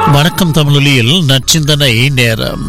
வணக்கம் தமிழொலியில் நச்சிந்தனை நேரம்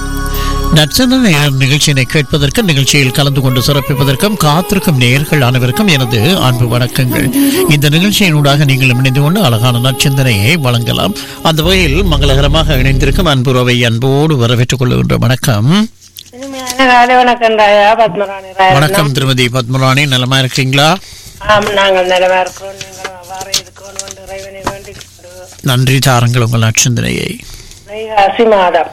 நச்சிந்தனை நேரம் நிகழ்ச்சியினை கேட்பதற்கு நிகழ்ச்சியில் கலந்து கொண்டு சிறப்பிப்பதற்கும் காத்திருக்கும் நேர்கள் அனைவருக்கும் எனது அன்பு வணக்கங்கள் இந்த நிகழ்ச்சியினூடாக நீங்கள் இணைந்து கொண்டு அழகான நச்சிந்தனையை வழங்கலாம் அந்த வகையில் மங்களகரமாக இணைந்திருக்கும் அன்புறவை அன்போடு வரவேற்றுக் கொள்கின்ற வணக்கம் இனிமையான காலை வணக்கம் ராயா பத்மராணி ராயா வணக்கம் திருமதி பத்மராணி நலமா இருக்கீங்களா ஆம் நாங்கள் நிலவா இருக்கிறோம் நீங்கள் அவ்வாறு இருக்கணும் என்று இறைவனை வேண்டிக் கொண்டு நன்றி தாருங்கள் உங்கள் நச்சிந்தனையை வைகாசி மாதம்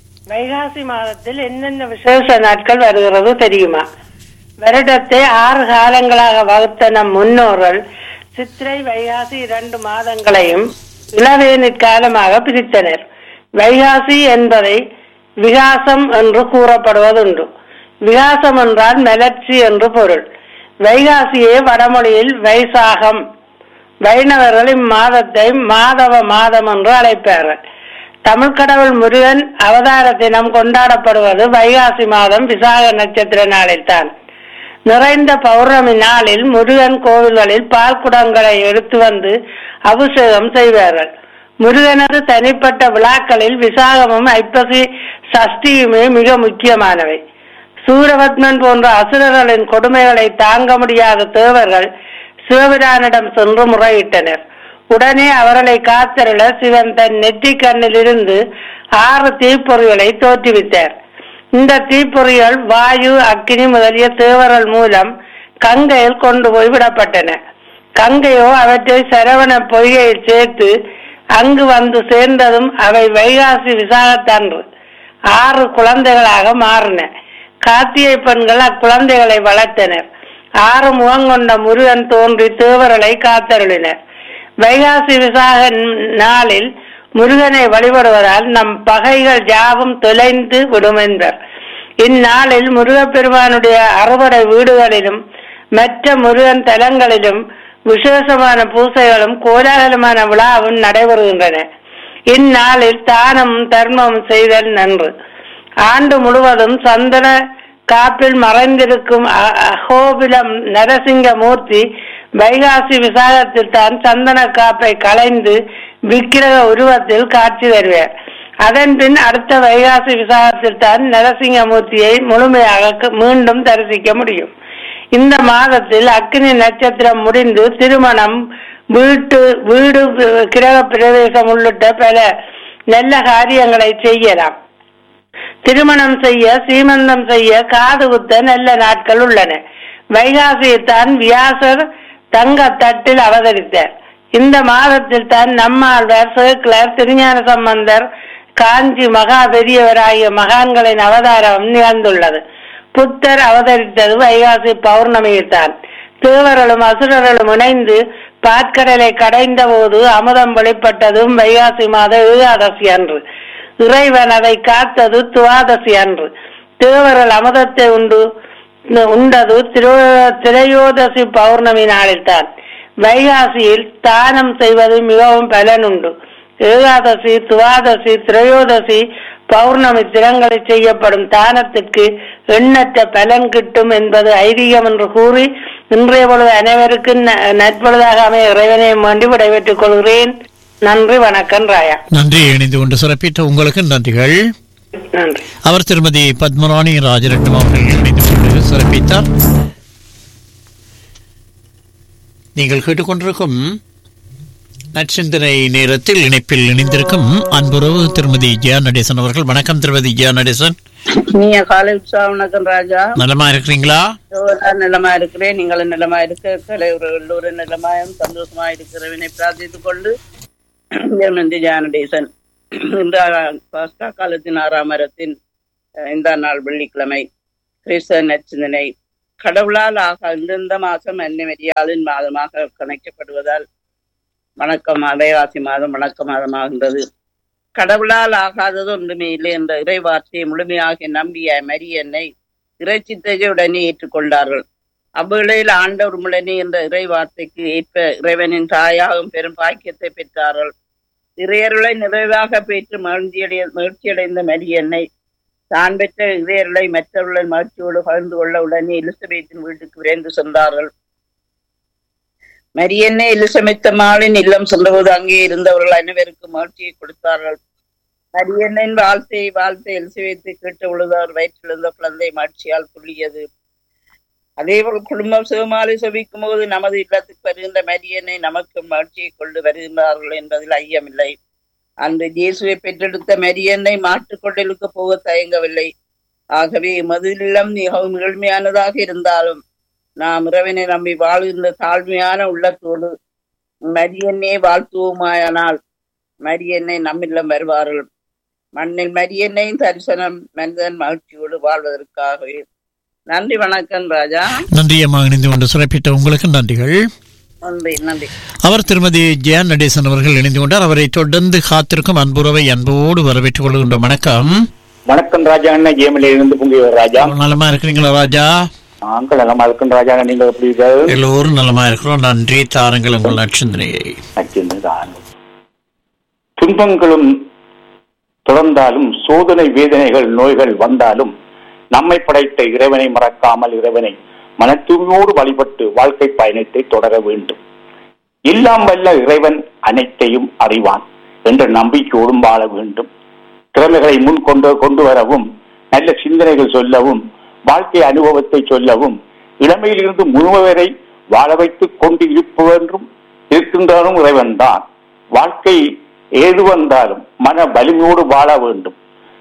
வைகாசி மாதத்தில் என்னென்ன விசேஷ நாட்கள் வருகிறது தெரியுமா வருடத்தை ஆறு காலங்களாக வகுத்த நம் முன்னோர்கள் சித்திரை வைகாசி இரண்டு மாதங்களையும் இளவேனிற் காலமாக பிரித்தனர் வைகாசி என்பதை விகாசம் என்று கூறப்படுவதுண்டு விகாசம் என்றால் மலர்ச்சி என்று பொருள் வைகாசியே வடமொழியில் வைசாகம் வைணவர்கள் இம்மாதத்தை மாதவ மாதம் என்று அழைப்பார்கள் தமிழ் கடவுள் முருகன் அவதார தினம் கொண்டாடப்படுவது வைகாசி மாதம் விசாக நட்சத்திர நாளில்தான் நிறைந்த பௌர்ணமி நாளில் முருகன் கோவில்களில் பால் குடங்களை எடுத்து வந்து அபிஷேகம் செய்வார்கள் முருகனது தனிப்பட்ட விழாக்களில் விசாகமும் ஐப்பசி சஷ்டியுமே மிக முக்கியமானவை சூரபத்மன் போன்ற அசுரர்களின் கொடுமைகளை தாங்க முடியாத தேவர்கள் சிவபிரானிடம் சென்று முறையிட்டனர் உடனே அவர்களை காத்தருள சிவன் தன் நெற்றி கண்ணிலிருந்து ஆறு தீப்பொறிகளை தோற்றுவித்தார் இந்த தீப்பொறிகள் வாயு அக்கினி முதலிய தேவர்கள் மூலம் கங்கையில் கொண்டு போய் விடப்பட்டன கங்கையோ அவற்றை சரவண பொய்கையில் சேர்த்து அங்கு வந்து சேர்ந்ததும் அவை வைகாசி விசாகத்தன்று ஆறு குழந்தைகளாக மாறின கார்த்திகை பெண்கள் அக்குழந்தைகளை வளர்த்தனர் ஆறு முகங்கொண்ட முருகன் தோன்றி தேவர்களை காத்தருளினர் வைகாசி விசாக நாளில் முருகனை வழிபடுவதால் நம் பகைகள் யாவும் தொலைந்து விடும் என்பர் இந்நாளில் முருகப்பெருமானுடைய அறுவடை வீடுகளிலும் மற்ற முருகன் தலங்களிலும் விசேஷமான பூசைகளும் கோலாகலமான விழாவும் நடைபெறுகின்றன இந்நாளில் தானமும் தர்மமும் செய்தல் நன்று ஆண்டு முழுவதும் சந்தன காப்பில் மறைந்திருக்கும் அ- அகோபிலம் நரசிங்கமூர்த்தி வைகாசி விசாகத்தில் தான் சந்தன காப்பை களைந்து விக்கிரக உருவத்தில் காட்சி தருவார் அதன் பின் அடுத்த வைகாசி விசாகத்தில் தான் நரசிங்கமூர்த்தியை முழுமையாக க- மீண்டும் தரிசிக்க முடியும் இந்த மாதத்தில் அக்னி நட்சத்திரம் முடிந்து திருமணம் வீட்டு வீடு கிரக பிரவேசம் உள்ளிட்ட பல நல்ல காரியங்களை செய்யலாம் திருமணம் செய்ய சீமந்தம் செய்ய காது குத்த நல்ல நாட்கள் உள்ளன வைகாசியைத்தான் வியாசர் தங்க தட்டில் அவதரித்தார் இந்த மாதத்தில் தான் நம்மாழ்வார் சேக்கிலர் திருஞான சம்பந்தர் காஞ்சி மகா பெரியவராகிய மகான்களின் அவதாரம் நிகழ்ந்துள்ளது புத்தர் அவதரித்தது வைகாசி பௌர்ணமியில்தான் தேவர்களும் அசுரர்களும் இணைந்து பாற்கடலை கடைந்த போது அமுதம் வெளிப்பட்டதும் வைகாசி மாத ஏகாதசி அன்று இறைவன் அதை காத்தது துவாதசி அன்று தேவர்கள் அமுதத்தை உண்டு உண்டது திரு திரையோதசி பௌர்ணமி நாளில்தான் வைகாசியில் தானம் செய்வது மிகவும் பலனுண்டு ஏகாதசி துவாதசி திரையோதசி பௌர்ணமி தினங்களில் செய்யப்படும் தானத்திற்கு எண்ணற்ற பலன் கிட்டும் என்பது ஐதீகம் என்று கூறி இன்றைய பொழுது அனைவருக்கும் ந- நற்பொழுதாக அமைய இறைவனை வேண்டி விடைபெற்றுக் கொள்கிறேன் நன்றி வணக்கம் ராயா நன்றி இணைந்து கொண்டு சிறப்பித்த உங்களுக்கு நன்றிகள் நன்றி அவர் திருமதி பத்மராணி ராஜரட்னம் அவர்கள் இணைந்து கொண்டு சிறப்பித்தார் நீங்கள் கேட்டுக்கொண்டிருக்கும் நற்சிந்தனை நேரத்தில் இணைப்பில் இணைந்திருக்கும் அன்புறவு திருமதி ஜெயா நடேசன் அவர்கள் வணக்கம் திருமதி ஜெயா நடேசன் நீங்க காலை உற்சாக வணக்கம் ராஜா நலமா இருக்கிறீங்களா நான் நிலமா இருக்கிறேன் நீங்களும் நிலமா இருக்க தலைவர் எல்லோரும் நிலமாயும் சந்தோஷமா இருக்கிறவனை பிரார்த்தித்துக் கொண்டு ஜெர்மந்தி ஜானடேசன் இன்று பாஸ்கா காலத்தின் ஆறாம் மரத்தின் அஹ், இந்த நாள் வெள்ளிக்கிழமை கிறிஸ்தவ நச்சிந்தனை கடவுளால் ஆக இந்தந்த மாதம் அன்னைமரியாளின் மாதமாக கணக்கப்படுவதால் வணக்கம் அலைவாசி மாதம் வணக்க மாதமாகின்றது கடவுளால் ஆகாதது ஒன்றுமே இல்லை என்ற இறை வார்த்தையை முழுமையாக நம்பிய மரியன்னை இறைச்சித்தையுடனே ஏற்றுக்கொண்டார்கள் அவ்வேளையில் ஆண்டவர் முழனி என்ற இறை வார்த்தைக்கு ஏற்ப இறைவனின் தாயாகும் பெரும் பாக்கியத்தை பெற்றார்கள் இறையருளை நிறைவாக பெற்று மகிழ்ச்சியடைய மகிழ்ச்சியடைந்த மரியன்னை தான் பெற்ற இறையருளை மற்றவர்களின் மகிழ்ச்சியோடு பகிர்ந்து கொள்ள உடனே எலிசபெத்தின் வீட்டுக்கு விரைந்து சென்றார்கள் மரியன்னை எலிசமெத்தம்மாளின் இல்லம் சென்றபோது அங்கே இருந்தவர்கள் அனைவருக்கும் மகிழ்ச்சியை கொடுத்தார்கள் மரியன்னின் வாழ்த்தை வாழ்த்தை எலிசபெத்து கேட்டு விழுதவர் வயிற்றிலிருந்த குழந்தை மகிழ்ச்சியால் துள்ளியது அதேபோல் குடும்பம் சிவமாலை செபிக்கும் போது நமது இல்லத்துக்கு வருகின்ற மரியனை நமக்கு மகிழ்ச்சியை கொண்டு வருகின்றார்கள் என்பதில் ஐயமில்லை அன்று இயேசுவை பெற்றெடுத்த மரியன்னை மாட்டுக்கொண்டலுக்கு போக தயங்கவில்லை ஆகவே எமது இல்லம் மிகவும் ஏழ்மையானதாக இருந்தாலும் நாம் இறைவனை நம்பி வாழ்கின்ற தாழ்மையான உள்ளத்தோடு மரியன்னே வாழ்த்துவோமாயானால் மரியன்னை நம்மில்லம் வருவார்கள் மண்ணில் மரியன்னையும் தரிசனம் மனிதன் மகிழ்ச்சியோடு வாழ்வதற்காகவே நன்றி வணக்கம் ராஜா நன்றி அம்மா இணைந்து கொண்டு சிறப்பித்த உங்களுக்கு நன்றிகள் நன்றி நன்றி அவர் திருமதி ஜெயா நடேசன் அவர்கள் இணைந்து கொண்டார் அவரை தொடர்ந்து காத்திருக்கும் அன்புறவை அன்போடு வரவேற்றுக் கொள்கின்ற வணக்கம் வணக்கம் ராஜா அண்ணா ஜேமில இருந்து பொங்கியவர் ராஜா நலமா இருக்கிறீங்களா ராஜா நாங்கள் நலமா இருக்கும் ராஜா அண்ணா நீங்க எப்படி இருக்காரு எல்லோரும் நலமா இருக்கிறோம் நன்றி தாருங்கள் உங்கள் நட்சத்திரையை நச்சிருந்துதான். துன்பங்களும் தொடர்ந்தாலும் சோதனை வேதனைகள் நோய்கள் வந்தாலும் நம்மை படைத்த இறைவனை மறக்காமல் இறைவனை மனத்தூய்மையோடு வழிபட்டு வாழ்க்கை பயணத்தை தொடர வேண்டும் எல்லாம் வல்ல இறைவன் அனைத்தையும் அறிவான் என்ற நம்பிக்கையோடும் வாழ வேண்டும் திறமைகளை முன் கொண்டு கொண்டு வரவும் நல்ல சிந்தனைகள் சொல்லவும் வாழ்க்கை அனுபவத்தை சொல்லவும் இளமையிலிருந்து முழுமை வரை வாழ வைத்துக் கொண்டு இருப்பவென்றும் இருக்கின்றாலும் இறைவன்தான் வாழ்க்கை ஏது வந்தாலும் மன வலிமையோடு வாழ வேண்டும்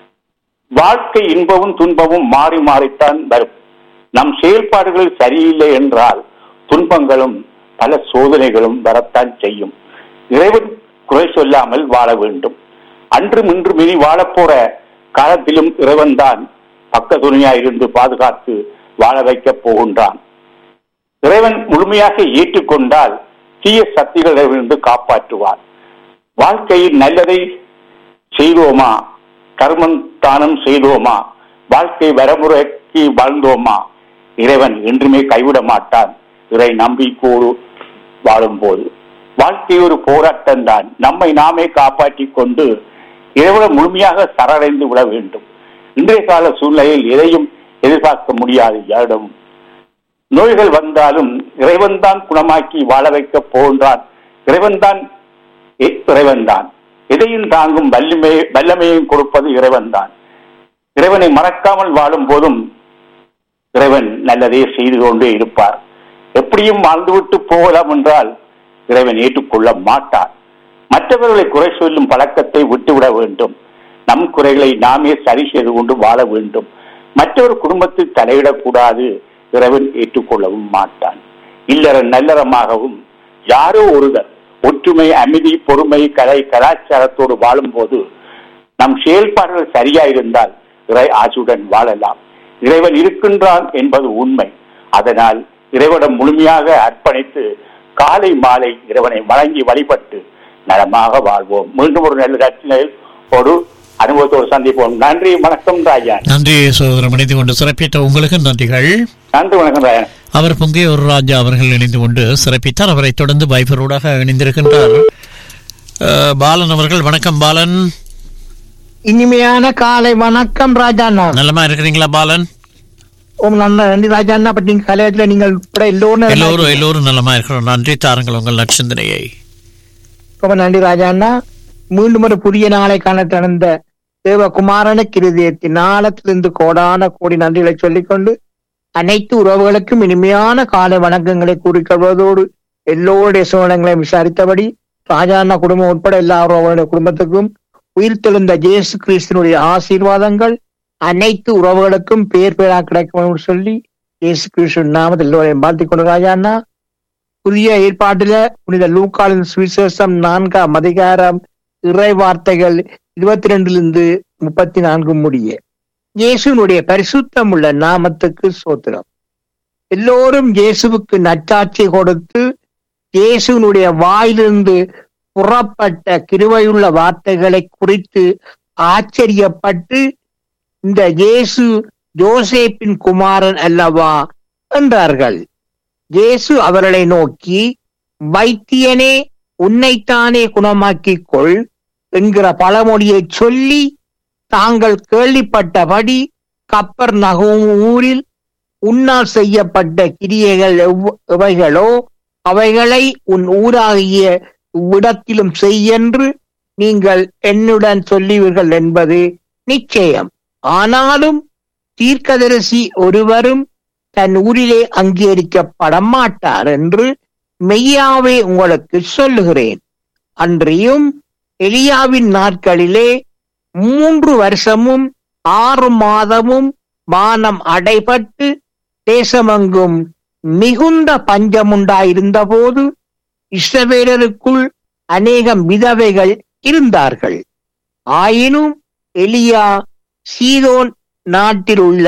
வாழ்க்கை இன்பமும் துன்பமும் மாறி மாறித்தான் வரும் நம் செயல்பாடுகள் சரியில்லை என்றால் துன்பங்களும் பல சோதனைகளும் வரத்தான் செய்யும் இறைவன் குறை சொல்லாமல் வாழ வேண்டும் அன்றும் இன்றும் இனி வாழப்போற காலத்திலும் இறைவன்தான் பக்க துணையாயிருந்து பாதுகாத்து வாழ வைக்கப் போகின்றான் இறைவன் முழுமையாக ஏற்றுக்கொண்டால் தீய சக்திகளிலிருந்து காப்பாற்றுவார் வாழ்க்கையில் நல்லதை செய்தோமா கர்மம் தானம் செய்தோமா வாழ்க்கை வரமுறைக்கு வாழ்ந்தோமா இறைவன் என்றுமே கைவிட மாட்டான் இறை நம்பிக்கையோடு வாழும்போது வாழ்க்கை ஒரு போராட்டம் தான் நம்மை நாமே காப்பாற்றிக் கொண்டு இறைவனை முழுமையாக சரணடைந்து விட வேண்டும் இன்றைய கால சூழ்நிலையில் எதையும் எதிர்பார்க்க முடியாது யாரிடமும் நோய்கள் வந்தாலும் இறைவன்தான் குணமாக்கி வாழ வைக்கப் போகின்றான் இறைவன்தான் இ- இறைவன்தான் எதையும் தாங்கும் வல்லமை வல்லமையும் கொடுப்பது இறைவன்தான் இறைவனை மறக்காமல் வாழும் போதும் இறைவன் நல்லதே செய்து கொண்டே இருப்பார் எப்படியும் வாழ்ந்துவிட்டு போகலாம் என்றால் இறைவன் ஏற்றுக்கொள்ள மாட்டார் மற்றவர்களை குறை சொல்லும் பழக்கத்தை விட்டுவிட வேண்டும் நம் குறைகளை நாமே சரி செய்து கொண்டு வாழ வேண்டும் மற்றொரு குடும்பத்தில் தலையிடக்கூடாது இறைவன் ஏற்றுக்கொள்ளவும் மாட்டான் இல்லற நல்லறமாகவும் யாரோ ஒருவர் ஒற்றுமை அமைதி பொறுமை கலை கலாச்சாரத்தோடு வாழும்போது நம் செயல்பாடுகள் சரியா இருந்தால் இறை ஆசுடன் வாழலாம் இறைவன் இருக்கின்றான் என்பது உண்மை அதனால் இறைவனம் முழுமையாக அர்ப்பணித்து காலை மாலை இறைவனை வழங்கி வழிபட்டு நலமாக வாழ்வோம் மீண்டும் ஒரு நல்ல ரச்சனையில் ஒரு அனுபவத்தோடு சந்திப்போம் நன்றி வணக்கம் ராஜா நன்றி சகோதரம் இணைந்து கொண்டு சிறப்பித்த உங்களுக்கு நன்றிகள் நன்றி வணக்கம் ராஜா அவர் பொங்கிய ஒரு ராஜா அவர்கள் இணைந்து கொண்டு சிறப்பித்தார் அவரை தொடர்ந்து பைபரோடாக இணைந்திருக்கின்றார் அஹ், பாலன் அவர்கள் வணக்கம் பாலன் இனிமையான காலை வணக்கம் ராஜாண்ணா நலமா இருக்கிறீங்களா பாலன் ஓம் நல்ல நன்றி ராஜாண்ணா பட் நீங்க கலையத்துல நீங்கள் உட்பட எல்லோரும் நல்லா எல்லோரும் இருக்கீங்க. எல்லோரும் நலமா இருக்கிறோம் நன்றி தாருங்கள் உங்கள் நற்சிந்தனையை ரொம்ப நன்றி ராஜாண்ணா மீண்டும் ஒரு புதிய நாளை காண திறந்த தேவகுமாரன கிருதியத்தின் நாளத்திலிருந்து கோடான கோடி நன்றிகளை சொல்லிக்கொண்டு அனைத்து உறவுகளுக்கும் இனிமையான காலை வணக்கங்களை கூறிக்கொள்வதோடு எல்லோருடைய சூழலங்களையும் விசாரித்தபடி ராஜாண்ணா குடும்பம் உட்பட எல்லா உறவுகளுடைய குடும்பத்துக்கும் உயிர்த்தெழுந்த இயேசு கிறிஸ்துனுடைய ஆசீர்வாதங்கள் அனைத்து உறவுகளுக்கும் பேர் பேரா கிடைக்கும் என்று சொல்லி இயேசு கிறிஸ்து நாமத்தில் எல்லோரையும் வாழ்த்திக் கொண்டு ராஜாண்ணா புதிய ஏற்பாட்டில புனித லூக்காலின் சுவிசேஷம் நான்காம் அதிகாரம் இறை வார்த்தைகள் இருபத்தி ரெண்டிலிருந்து முப்பத்தி நான்கு முடிய இயேசுனுடைய பரிசுத்தம் உள்ள நாமத்துக்கு சோத்திரம் எல்லோரும் இயேசுவுக்கு நச்சாட்சி கொடுத்து இயேசுனுடைய வாயிலிருந்து புறப்பட்ட கிருபையுள்ள வார்த்தைகளை குறித்து ஆச்சரியப்பட்டு இந்த இயேசு ஜோசேப்பின் குமாரன் அல்லவா என்றார்கள் இயேசு அவர்களை நோக்கி வைத்தியனே உன்னைத்தானே குணமாக்கிக் கொள் என்கிற பழமொழியை சொல்லி தாங்கள் கேள்விப்பட்டபடி கப்பர் ஊரில் உன்னால் செய்யப்பட்ட கிரியைகள் எவ்வ- எவைகளோ அவைகளை உன் ஊராகிய இவ்விடத்திலும் செய்யென்று நீங்கள் என்னுடன் சொல்லுவீர்கள் என்பது நிச்சயம் ஆனாலும் தீர்க்கதரிசி ஒருவரும் தன் ஊரிலே அங்கீகரிக்கப்பட மாட்டார் என்று மெய்யாவே உங்களுக்கு சொல்லுகிறேன் அன்றியும் எலியாவின் நாட்களிலே மூன்று வருஷமும் ஆறு மாதமும் வானம் அடைபட்டு தேசமெங்கும் மிகுந்த பஞ்சமுண்டாயிருந்த போது இஸ்ரவேலருக்குள் அநேகம் விதவைகள் இருந்தார்கள் ஆயினும் எலியா சீதோன் நாட்டில் உள்ள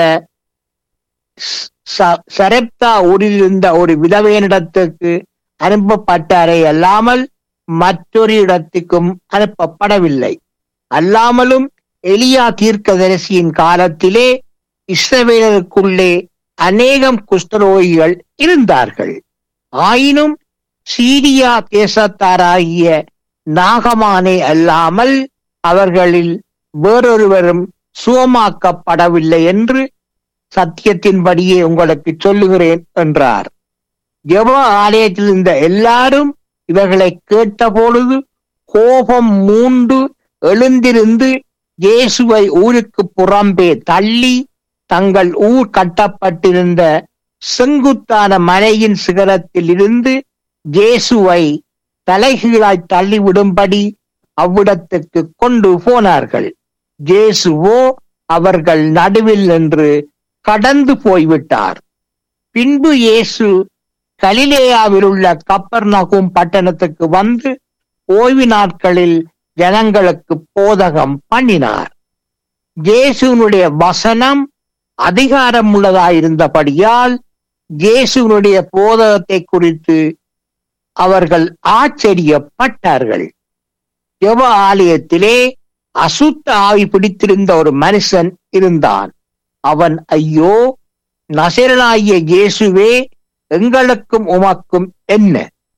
ச- சரெப்தா ஊரில் இருந்த ஒரு விதவையனிடத்துக்கு அனுப்பப்பட்டாரே அல்லாமல் மற்றொரு இடத்துக்கும் அனுப்பப்படவில்லை அல்லாமலும் எலியா தீர்க்கதரிசியின் காலத்திலே இஸ்ரவேலருக்குள்ளே அநேகம் குஷ்டரோகிகள் இருந்தார்கள் ஆயினும் சீரியா தேசத்தாராகிய நாகமானே அல்லாமல் அவர்களில் வேறொருவரும் சுகமாக்கப்படவில்லை என்று சத்தியத்தின்படியே உங்களுக்கு சொல்லுகிறேன் என்றார் ஜெப ஆலயத்தில் இருந்த எல்லாரும் இவர்களை கேட்டபொழுது கோபம் மூண்டு எழுந்திருந்து இயேசுவை ஊருக்கு புறம்பே தள்ளி தங்கள் ஊர் கட்டப்பட்டிருந்த செங்குத்தான மலையின் சிகரத்தில் இருந்து இயேசுவை தலைகீழாய் தள்ளிவிடும்படி அவ்விடத்துக்கு கொண்டு போனார்கள் இயேசுவோ அவர்கள் நடுவில் நின்று கடந்து போய்விட்டார் பின்பு இயேசு கலிலேயாவில் உள்ள கப்பர்நகும் பட்டணத்துக்கு வந்து ஓய்வு நாட்களில் ஜனங்களுக்கு போதகம் பண்ணினார் இயேசுனுடைய வசனம் அதிகாரம் உள்ளதாயிருந்தபடியால் இயேசுனுடைய போதகத்தை குறித்து அவர்கள் ஆச்சரியப்பட்டார்கள் ஜெப ஆலயத்திலே அசுத்த ஆவி பிடித்திருந்த ஒரு மனுஷன் இருந்தான் அவன் ஐயோ நசரனாகிய இயேசுவே எங்களுக்கும் உமக்கும் என்ன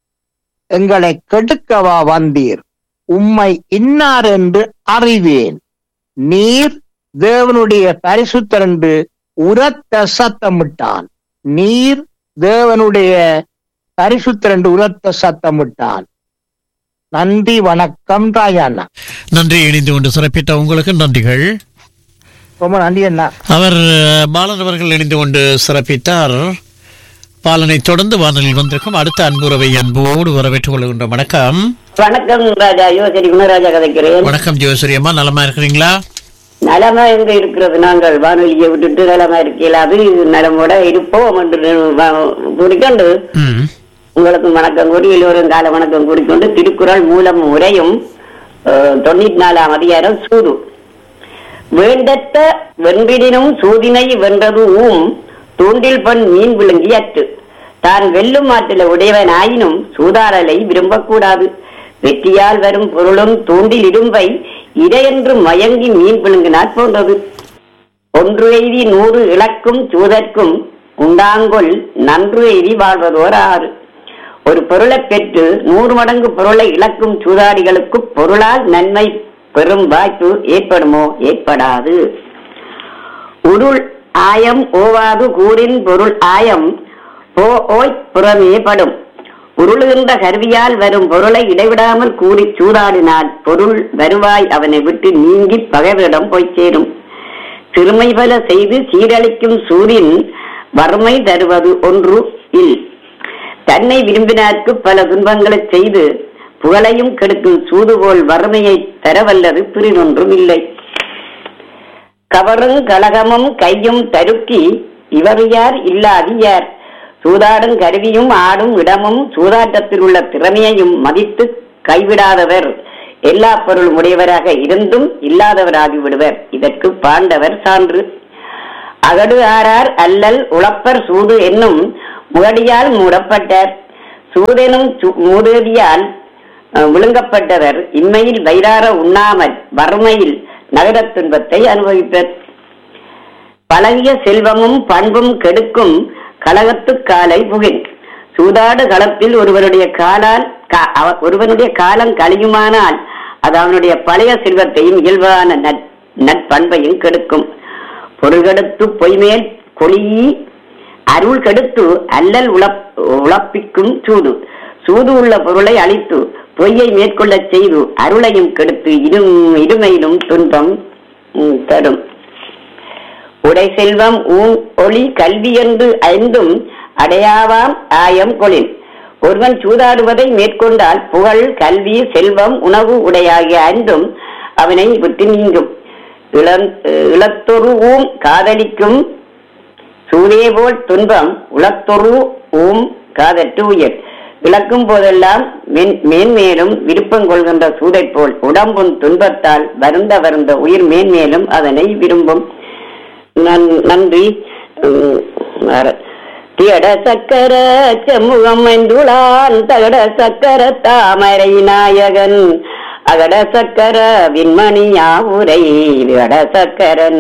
எங்களை கெடுக்கவா வந்தீர் உம்மை இன்னார் என்று அறிவேன் நீர் தேவனுடைய பரிசுத்தர் என்று உரத்த சத்தமிட்டான் நீர் தேவனுடைய பரிசுத்தர் என்று உரத்த சத்தமிட்டான் நன்றி வணக்கம் ராஜாண்ணா நன்றி இணைந்து கொண்டு சிறப்பித்த உங்களுக்கு நன்றிகள் ரொம்ப நன்றி அண்ணா அவர் அஹ், பாலன் அவர்கள் இணைந்து கொண்டு சிறப்பித்தார் பாலனை தொடர்ந்து வானலில் வந்திருக்கும் அடுத்த அன்புறவை அன்போடு வரவேற்றுக் கொள்கின்ற வணக்கம் வணக்கம் ராஜா யோசரி குணராஜா கதைக்கிறேன் வணக்கம் ஜோசரி அம்மா நலமா இருக்கிறீங்களா நலமா எங்க இருக்கிறது நாங்கள் வானொலியை விட்டுட்டு நலமா இருக்கலாது நலமோட இருப்போம் என்று கூறிக்கொண்டு ம் உங்களுக்கு வணக்கம் கூறி எல்லோரும் கால வணக்கம் கூறிக்கொண்டு திருக்குறள் மூலம் உரையும் அஹ், தொண்ணூத்தி நாலாம் அதிகாரம் சூது வேண்டற்ற வென்றினும் சூதினை வென்றது ஊம் தூண்டில் பெண் மீன் விழுங்கி அற்று தான் வெல்லும் ஆற்றில உடையவன் ஆயினும் சூதாடலை விரும்பக்கூடாது வெற்றியால் வரும் பொருளும் தூண்டில் இடும்பை இடையென்று மயங்கி மீன் விழுங்கினாற் போன்றது ஒன்று எய்தி நூறு இழக்கும் சூதற்கும் உண்டாங்கொள் நன்று எய்தி வாழ்வதோர் ஆறு ஒரு பொருளைப் பெற்று நூறு மடங்கு பொருளை இழக்கும் சூதாடிகளுக்கு பொருளால் நன்மை பெறும் வாய்ப்பு ஏற்படுமோ ஏற்படாது உருள் ஆயம் ஓவாது கூறின் பொருள் ஆயம் போ ஓய் புறமே படும் உருளுகின்ற கருவியால் வரும் பொருளை இடைவிடாமல் கூறி சூதாடினால் பொருள் வருவாய் அவனை விட்டு நீங்கி பகைவரிடம் போய் சேரும் சிறுமை பல செய்து சீரழிக்கும் சூரியன் வறுமை தருவது ஒன்று இல் தன்னை விரும்பினார்க்கு பல துன்பங்களை செய்து புகழையும் கெடுக்கும் சூதுபோல் வறுமையை தரவல்லது பிரிதொன்றும் இல்லை கவரும் கலகமும் கையும் தருக்கி இவர் யார் இல்லாது யார் சூதாடும் கருவியும் ஆடும் இடமும் சூதாட்டத்தில் உள்ள திறமையையும் மதித்து கைவிடாதவர் எல்லா பொருளும் உடையவராக இருந்தும் இல்லாதவராகி விடுவர் இதற்கு பாண்டவர் சான்று அகடு ஆறார் அல்லல் உழப்பர் சூது என்னும் முகடியால் மூடப்பட்டார் சூதெனும் சு- மூதேவியால் அஹ், விழுங்கப்பட்டவர் இம்மையில் வயிறார உண்ணாமல் வறுமையில் நகரத் துன்பத்தை அனுபவிப்பர் பழகிய செல்வமும் பண்பும் கெடுக்கும் கலகத்து காலை புகின் சூதாடு களத்தில் ஒருவருடைய காலால் கா- அவ- ஒருவனுடைய காலம் கழியுமானால் அது அவனுடைய பழைய செல்வத்தையும் இயல்பான நற்- நற்பண்பையும் கெடுக்கும் பொருள்கெடுத்து பொய்மேல் கொளியி அருள் கெடுத்து அல்லல் உழப் உழப்பிக்கும் சூது சூது உள்ள பொருளை அழித்து பொய்யை மேற்கொள்ளச் செய்து அருளையும் கெடுத்து இரும் இருமையிலும் துன்பம் ம், தரும் உடை செல்வம் ஊன் ஒளி கல்வி என்று ஐந்தும் அடையாவாம் ஆயம் கொளின் ஒருவன் சூதாடுவதை மேற்கொண்டால் புகழ் கல்வி செல்வம் உணவு உடையாகிய ஐந்தும் அவனை விட்டு நீங்கும் இளம் இளத்தொரு ஊம் காதலிக்கும் சூதே போல் துன்பம் உளத்தொரு ஊம் காதற்று உயிர் இழக்கும் போதெல்லாம் மென்- மேன்மேலும் விருப்பம் கொள்கின்ற சூதை போல் உடம்பும் துன்பத்தால் வருந்த வருந்த உயிர் மேன்மேலும் அதனை விரும்பும் நன்- நன்றி உம், வேற. தியட சக்கர செம்முகம் மைந்துளான் தகட சக்கர தாமரை நாயகன் அகட சக்கர விண்மணியா உரை விகட சக்கரன்